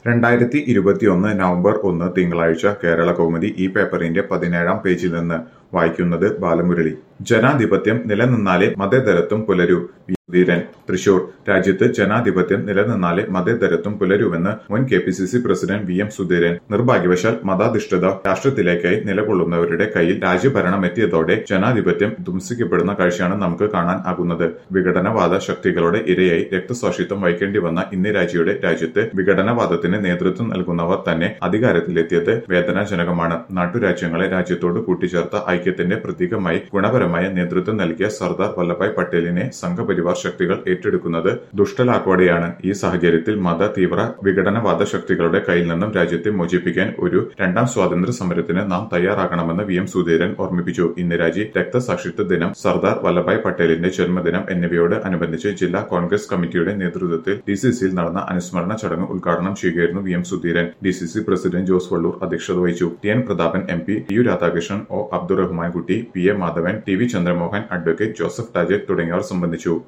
രണ്ടായിരത്തി ഇരുപത്തിയൊന്ന് നവംബർ ഒന്ന് തിങ്കളാഴ്ച കേരള കൗമുദി ഈ പേപ്പറിന്റെ പതിനേഴാം പേജിൽ നിന്ന് വായിക്കുന്നത് ബാലമുരളി ജനാധിപത്യം നിലനിന്നാലേ മതേതരത്വം പുലരൂ വി. ധീരൻ തൃശൂർ രാജ്യത്ത് ജനാധിപത്യം നിലനിന്നാലേ മതേതരത്വം പുലരൂവെന്ന് മുൻ K P C C president V M Sudheeran നിർഭാഗ്യവശാൽ മതാധിഷ്ഠിത രാഷ്ട്രത്തിലേക്കായി നിലകൊള്ളുന്നവരുടെ കയ്യിൽ രാജ്യഭരണം എത്തിയതോടെ ജനാധിപത്യം ധ്വംസിക്കപ്പെടുന്ന കാഴ്ചയാണ് നമുക്ക് കാണാൻ ആകുന്നത് വിഘടനവാദ ശക്തികളുടെ ഇരയായി രക്തസാക്ഷിത്വം വഹിക്കേണ്ടി വന്ന ഇന്ത്യ രാജ്യയുടെ രാജ്യത്ത് വിഘടനവാദത്തിന് നേതൃത്വം നൽകുന്നവർ തന്നെ അധികാരത്തിലെത്തിയത് വേദനാജനകമാണ് നാട്ടുരാജ്യങ്ങളെ രാജ്യത്തോട് കൂട്ടിച്ചേർത്ത ഐക്യത്തിന്റെ പ്രതീകമായി ഗുണപരമായ നേതൃത്വം നൽകിയ സർദാർ വല്ലഭായ് പട്ടേലിനെ സംഘപരിവാർ ശക്തികൾ ഏറ്റെടുക്കുന്നത് ദുഷ്ടലാക്കോടെയാണ് ഈ സാഹചര്യത്തിൽ മത തീവ്ര വിഘടനവാദ ശക്തികളുടെ കയ്യിൽ നിന്നും രാജ്യത്തെ മോചിപ്പിക്കാൻ ഒരു രണ്ടാം സ്വാതന്ത്ര്യ സമരത്തിന് നാം തയ്യാറാകണമെന്ന് വി എം സുധീരൻ ഓർമ്മിപ്പിച്ചു ഇന്ന് രാജി രക്തസാക്ഷിത്വ ദിനം സർദാർ വല്ലഭായ് പട്ടേലിന്റെ ജന്മദിനം എന്നിവയോട് അനുബന്ധിച്ച് ജില്ലാ കോൺഗ്രസ് കമ്മിറ്റിയുടെ നേതൃത്വത്തിൽ ഡി സി സിയിൽ നടന്ന അനുസ്മരണ ചടങ്ങ് ഉദ്ഘാടനം ചെയ്യുകയായിരുന്നു V M Sudheeran D C C president Jose Vallur അധ്യക്ഷത വഹിച്ചു T N Prathapan M P T U Radhakrishnan O Abdurahman Kutty P A Madhavan T V Chandramohan advocate Joseph Tajet തുടങ്ങിയവർ സംബന്ധിച്ചു